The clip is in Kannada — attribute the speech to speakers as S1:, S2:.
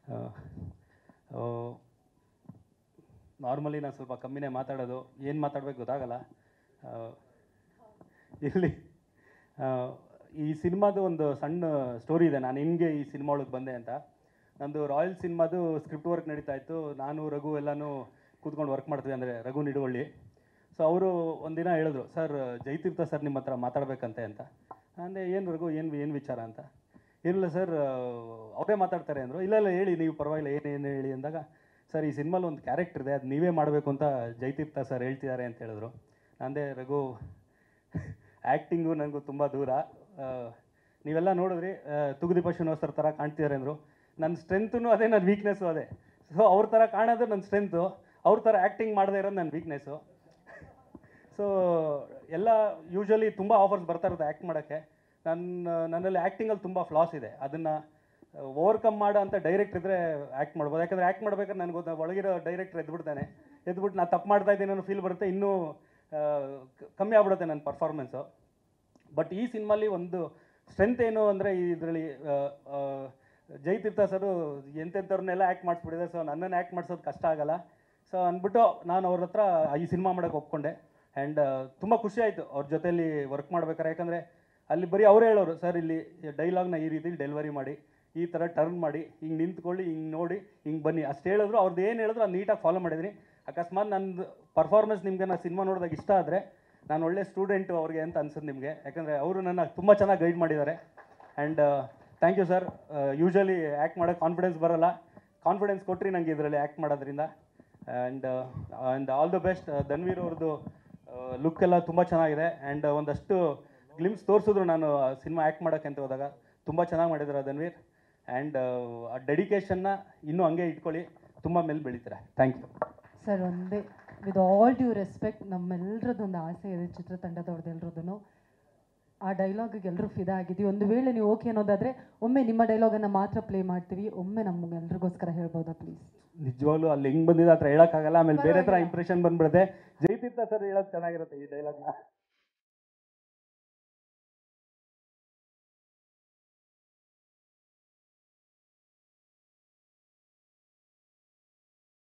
S1: ನಾರ್ಮಲಿ ನಾನು ಸ್ವಲ್ಪ ಕಮ್ಮಿನೇ ಮಾತಾಡೋದು ಏನು ಮಾತಾಡ್ಬೇಕು ಗೊತ್ತಾಗಲ್ಲ ಆ, ಇಲ್ಲಿ ಆ, ಈ ಸಿನಿಮಾದು ಒಂದು ಸಣ್ಣ ಸ್ಟೋರಿ ಇದೆ ನಾನು ಹೆಂಗೆ ಈ ಸಿನಿಮಾ ಒಳಗೆ ಬಂದೆ ಅಂತ ನಂದು ರಾಯಲ್ ಸಿನಿಮಾದು ಸ್ಕ್ರಿಪ್ಟ್ ವರ್ಕ್ ನಡೀತಾ ಇತ್ತು ನಾನು ರಘು ಎಲ್ಲನೂ ಕೂತ್ಕೊಂಡು ವರ್ಕ್ ಮಾಡ್ತೀವಿ ಅಂದರೆ ರಘು ನಿಡುವಳ್ಳಿ ಸೊ ಅವರು ಒಂದಿನ ಹೇಳಿದ್ರು ಸರ್ ಜೈತೀರ್ಥ ಸರ್ ನಿಮ್ಮ ಹತ್ರ ಮಾತಾಡಬೇಕಂತೆ ಅಂತ ಅಂದೆ ಏನು ರಘು ಏನು ಏನು ವಿಚಾರ ಅಂತ ಏನಿಲ್ಲ ಸರ್ ಅವರೇ ಮಾತಾಡ್ತಾರೆ ಅಂದರು ಇಲ್ಲ ಇಲ್ಲ ಹೇಳಿ ನೀವು ಪರವಾಗಿಲ್ಲ ಏನೇನು ಹೇಳಿ ಅಂದಾಗ ಸರ್ ಈ ಸಿನಿಮಾಲಿ ಒಂದು ಕ್ಯಾರೆಕ್ಟರ್ ಇದೆ ಅದು ನೀವೇ ಮಾಡಬೇಕು ಅಂತ ಜೈತೀರ್ಥ ಸರ್ ಹೇಳ್ತಿದ್ದಾರೆ ಅಂತ ಹೇಳಿದ್ರು ನಂದೇ ರಘು ಆ್ಯಕ್ಟಿಂಗು ನನಗೂ ತುಂಬ ದೂರ ಆ, ನೀವೆಲ್ಲ ನೋಡಿದ್ರಿ ಆ, ತುಗುದೀಪ ಶ್ರೀನಿವಾಸ್ ಥರ ಕಾಣ್ತಿದ್ದಾರೆ ಅಂದರು ನನ್ನ ಸ್ಟ್ರೆಂತು ಅದೇ ನನ್ನ ವೀಕ್ನೆಸ್ಸು ಅದೇ ಸೊ ಅವ್ರ ಥರ ಕಾಣೋದು ನನ್ನ ಸ್ಟ್ರೆಂತು ಅವ್ರ ಥರ ಆ್ಯಕ್ಟಿಂಗ್ ಮಾಡದೇ ಇರೋದು ನನ್ನ ವೀಕ್ನೆಸ್ಸು ಸೊ ಎಲ್ಲ ಯೂಶ್ವಲಿ ತುಂಬ ಆಫರ್ಸ್ ಬರ್ತಾ ಇರುತ್ತೆ ಆ್ಯಕ್ಟ್ ಮಾಡೋಕ್ಕೆ ನನ್ನ ನನ್ನಲ್ಲಿ ಆ್ಯಕ್ಟಿಂಗಲ್ಲಿ ತುಂಬ ಫ್ಲಾಸ್ ಇದೆ ಅದನ್ನು ಓವರ್ಕಮ್ ಮಾಡೋ ಅಂತ ಡೈರೆಕ್ಟ್ ಇದ್ದರೆ ಆ್ಯಕ್ಟ್ ಮಾಡ್ಬೋದು ಯಾಕಂದರೆ ಆ್ಯಕ್ಟ್ ಮಾಡ್ಬೇಕಾದ್ರೆ ನನಗೆ ಗೊತ್ತ ಒಳಗಿರೋ ಡೈರೆಕ್ಟರ್ ಎದ್ಬಿಡ್ತಾನೆ ಎದ್ಬಿಟ್ಟು ನಾನು ತಪ್ಪು ಮಾಡ್ತಾ ಇದ್ದೀನಿ ಅನ್ನೋ ಫೀಲ್ ಬರುತ್ತೆ ಇನ್ನೂ ಆ, ಕ- ಕಮ್ಮಿ ಆಗ್ಬಿಡುತ್ತೆ ನನ್ನ ಪರ್ಫಾರ್ಮೆನ್ಸು ಬಟ್ ಈ ಸಿನಿಮಾಲಿ ಒಂದು ಸ್ಟ್ರೆಂತ್ ಏನು ಅಂದರೆ ಇದರಲ್ಲಿ ಜೈತೀರ್ಥ ಸರು ಎಂತೆಂಥವ್ರನ್ನೆಲ್ಲ ಆ್ಯಕ್ಟ್ ಮಾಡಿಸ್ಬಿಟ್ಟಿದೆ ಸೊ ನನ್ನನ್ನು ಆ್ಯಕ್ಟ್ ಮಾಡಿಸೋದು ಕಷ್ಟ ಆಗಲ್ಲ ಸೊ ಅಂದ್ಬಿಟ್ಟು ನಾನು ಅವ್ರ ಹತ್ರ ಈ ಸಿನಿಮಾ ಮಾಡೋಕ್ಕೆ ಒಪ್ಕೊಂಡೆ ಆ್ಯಂಡ್ ತುಂಬ ಖುಷಿ ಆಯಿತು ಅವ್ರ ಜೊತೆಯಲ್ಲಿ ವರ್ಕ್ ಮಾಡ್ಬೇಕಾರೆ ಯಾಕಂದರೆ ಅಲ್ಲಿ ಬರೀ ಅವರೇ ಹೇಳೋರು ಸರ್ ಇಲ್ಲಿ ಡೈಲಾಗ್ನ ಈ ರೀತಿ ಡೆಲಿವರಿ ಮಾಡಿ ಈ ಥರ ಟರ್ನ್ ಮಾಡಿ ಹಿಂಗೆ ನಿಂತ್ಕೊಳ್ಳಿ ಹಿಂಗೆ ನೋಡಿ ಹಿಂಗೆ ಬನ್ನಿ ಅಷ್ಟು ಹೇಳಿದ್ರು ಅವ್ರದ್ದು ಏನು ಹೇಳಿದ್ರು ಅದು ನೀಟಾಗಿ ಫಾಲೋ ಮಾಡಿದ್ದೀನಿ ಅಕಸ್ಮಾತ್ ನಂದು ಪರ್ಫಾರ್ಮೆನ್ಸ್ ನಿಮಗೆ ನಾನು ಸಿನಿಮಾ ನೋಡಿದಾಗ ಇಷ್ಟ ಆದರೆ ನಾನು ಒಳ್ಳೆ ಸ್ಟೂಡೆಂಟು ಅವ್ರಿಗೆ ಅಂತ ಅನ್ಸುತ್ತೆ ನಿಮಗೆ ಯಾಕಂದರೆ ಅವರು ನನ್ನ ತುಂಬ ಚೆನ್ನಾಗಿ ಗೈಡ್ ಮಾಡಿದ್ದಾರೆ and thank you sir usually act ಮಾಡೋಕ್ಕೆ ಕಾನ್ಫಿಡೆನ್ಸ್ ಬರಲ್ಲ ಕಾನ್ಫಿಡೆನ್ಸ್ ಕೊಟ್ರಿ ನನಗೆ ಇದರಲ್ಲಿ ಆ್ಯಕ್ಟ್ ಮಾಡೋದ್ರಿಂದ and and all the best Dhanveer ಅವ್ರದ್ದು ಲುಕ್ ಎಲ್ಲ ತುಂಬ ಚೆನ್ನಾಗಿದೆ ಆ್ಯಂಡ್ ಒಂದಷ್ಟು ಗ್ಲಿಮ್ಸ್ ತೋರಿಸಿದ್ರು ನಾನು ಸಿನಿಮಾ ಆ್ಯಕ್ಟ್ ಮಾಡೋಕ್ಕೆ ಅಂತ ಹೋದಾಗ ತುಂಬ ಚೆನ್ನಾಗಿ ಮಾಡಿದ್ದಾರೆ ಧನ್ವೀರ್ ಆ್ಯಂಡ್ ಆ ಡೆಡಿಕೇಶನ್ನ ಇನ್ನೂ ಹಂಗೆ ಇಟ್ಕೊಳ್ಳಿ ತುಂಬ ಮೇಲೆ ಬೆಳೀತಾರೆ ಥ್ಯಾಂಕ್ ಯು
S2: ಸರ್ ಒಂದೇ ವಿತ್ ಆಲ್ ಡ್ಯೂ ರೆಸ್ಪೆಕ್ಟ್ ನಮ್ಮೆಲ್ಲರದೊಂದು ಆಸೆ ಇದೆ ಚಿತ್ರತಂಡದವ್ರದ್ದು ಎಲ್ರದ್ದು ಆ ಡೈಲಾಗಿಗೆ ಎಲ್ಲರೂ ಫಿದಾ ಆಗಿದ್ದೀವಿ ಒಂದು ವೇಳೆ ನೀವು ಓಕೆ ಅನ್ನೋದಾದರೆ ಒಮ್ಮೆ ನಿಮ್ಮ ಡೈಲಾಗನ್ನು ಮಾತ್ರ ಪ್ಲೇ ಮಾಡ್ತೀವಿ ಒಮ್ಮೆ ನಮ್ಗೆ ಎಲ್ರಿಗೋಸ್ಕರ ಹೇಳ್ಬೋದಾ ಪ್ಲೀಸ್
S1: ನಿಜವಾಗ್ಲೂ ಅಲ್ಲಿ ಹೆಂಗ್ ಬಂದಿದೆ ಆ ಥರ ಹೇಳೋಕ್ಕಾಗಲ್ಲ ಆಮೇಲೆ ಬೇರೆ ಥರ ಇಂಪ್ರೆಷನ್ ಬಂದ್ಬಿಡುತ್ತೆ ಜೈತೀರ್ಥ ಸರ್ ಹೇಳೋದು ಚೆನ್ನಾಗಿರುತ್ತೆ ಈ ಡೈಲಾಗ್ನ